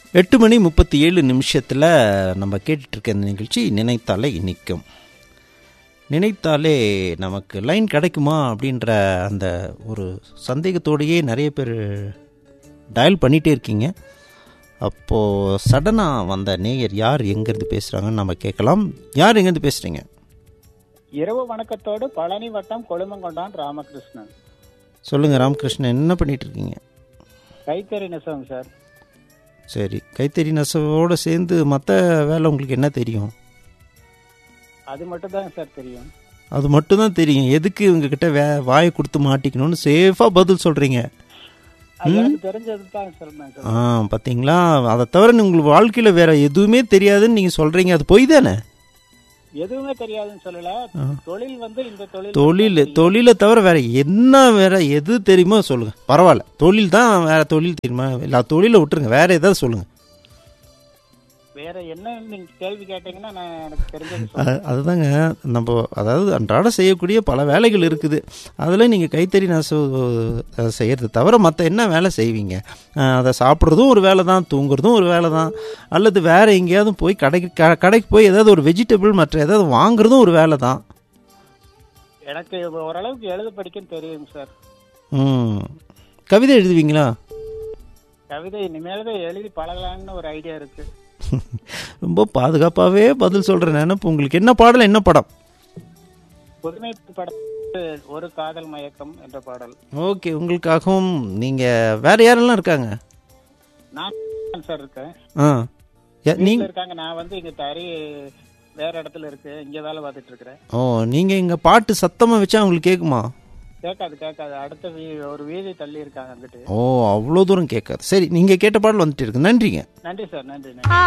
எட்டு மணி முப்பத்தி ஏழு நிமிஷத்தில் நம்ம கேட்டுட்ருக்க இந்த நிகழ்ச்சி நினைத்தாலே இனிக்கும் நினைத்தாலே நமக்கு லைன் கிடைக்குமா அப்படின்ற அந்த ஒரு சந்தேகத்தோடையே நிறைய பேர் டயல் பண்ணிகிட்டே இருக்கீங்க அப்போது சடனாக வந்த நேயர் யார் எங்கேருந்து பேசுகிறாங்கன்னு நம்ம கேட்கலாம் யார் எங்கேருந்து பேசுகிறீங்க இரவு வணக்கத்தோடு பழனி வட்டம் கொழுமங்கொண்டான் ராமகிருஷ்ணன் சொல்லுங்கள் ராமகிருஷ்ணன் என்ன பண்ணிட்டு இருக்கீங்க கைத்தறி நெசவங்க சார் சரி கைத்தறி நெசவோடு சேர்ந்து மற்ற வேலை உங்களுக்கு என்ன தெரியும் அது மட்டும் தான் சார் தெரியும் அது மட்டும்தான் தெரியும் எதுக்கு இவங்ககிட்ட வே வாயை கொடுத்து மாட்டிக்கணும்னு சேஃபாக பதில் சொல்கிறீங்க அது எனக்கு தெரிஞ்சது தான் சொன்னேன் சார் ஆ பார்த்தீங்களா அதை தவிர உங்களுக்கு வாழ்க்கையில் வேற எதுவுமே தெரியாதுன்னு நீங்கள் சொல்கிறீங்க அது பொய் தானே எதுவுமே தெரியாதுன்னு சொல்லல தொழில் வந்து இந்த தொழில் தொழில் தொழிலை தவிர வேற என்ன வேற எது தெரியுமோ சொல்லுங்க பரவாயில்ல தொழில் தான் வேற தொழில் தெரியுமா இல்லை தொழிலை விட்டுருங்க வேற ஏதாவது சொல்லுங்க வேற என்ன நீங்க கேள்வி கேட்டீங்கன்னா நான் எனக்கு தெரிஞ்சது சொல்றேன். அ- அதுதாங்க நம்ம அதாவது அன்றாட செய்யக்கூடிய பல வேலைகள் இருக்குது அதில் நீங்கள் கைத்தறி நெசவு அஹ், செய்யறது தவிர மற்ற என்ன வேலை செய்வீங்க அஹ், அதை சாப்பிட்றதும் ஒரு வேலை தான் தூங்குறதும் ஒரு வேலை தான் அல்லது வேற எங்கேயாவது போய் கடைக்கு க கடைக்கு போய் ஏதாவது ஒரு வெஜிடபிள் மற்ற ஏதாவது வாங்குறதும் ஒரு வேலை தான் எனக்கு ஓரளவுக்கு எழுத படிக்கன்னு தெரியுங்க சார் ம் கவிதை எழுதுவீங்களா கவிதை இனிமேல் தான் எழுதி பழகலான்னு ஒரு ஐடியா இருக்கு ரொம்ப பாதுகாப்பாகவே பதில் சொல்கிற நினைப்பு உங்களுக்கு என்ன பாடல் என்ன படம் புதுமை படம் ஒரு காதல் மயக்கம் என்ற பாடல் ஓகே உங்களுக்காகவும் நீங்கள் வேற யாரெல்லாம் இருக்காங்க நான் சார் இருக்கேன் ஆ யா- வீட்டுல நீங்க இருக்காங்க நான் வந்து இங்க தறி வேற இடத்துல இருக்கு இங்க வேலை பார்த்துட்டு இருக்கிறேன் ஓ நீங்கள் இங்கே பாட்டு சத்தமாக வச்சா உங்களுக்கு கேட்குமா கேட்காது கேட்காது அடுத்த வீ- ஒரு வீதி தள்ளி இருக்காங்க அங்கிட்டு ஓ அவ்வளோ தூரம் கேட்காது சரி நீங்கள் கேட்ட பாடல் வந்துட்டு இருக்கு நன்றிங்க நன்றி சார் நன்றி நன்றி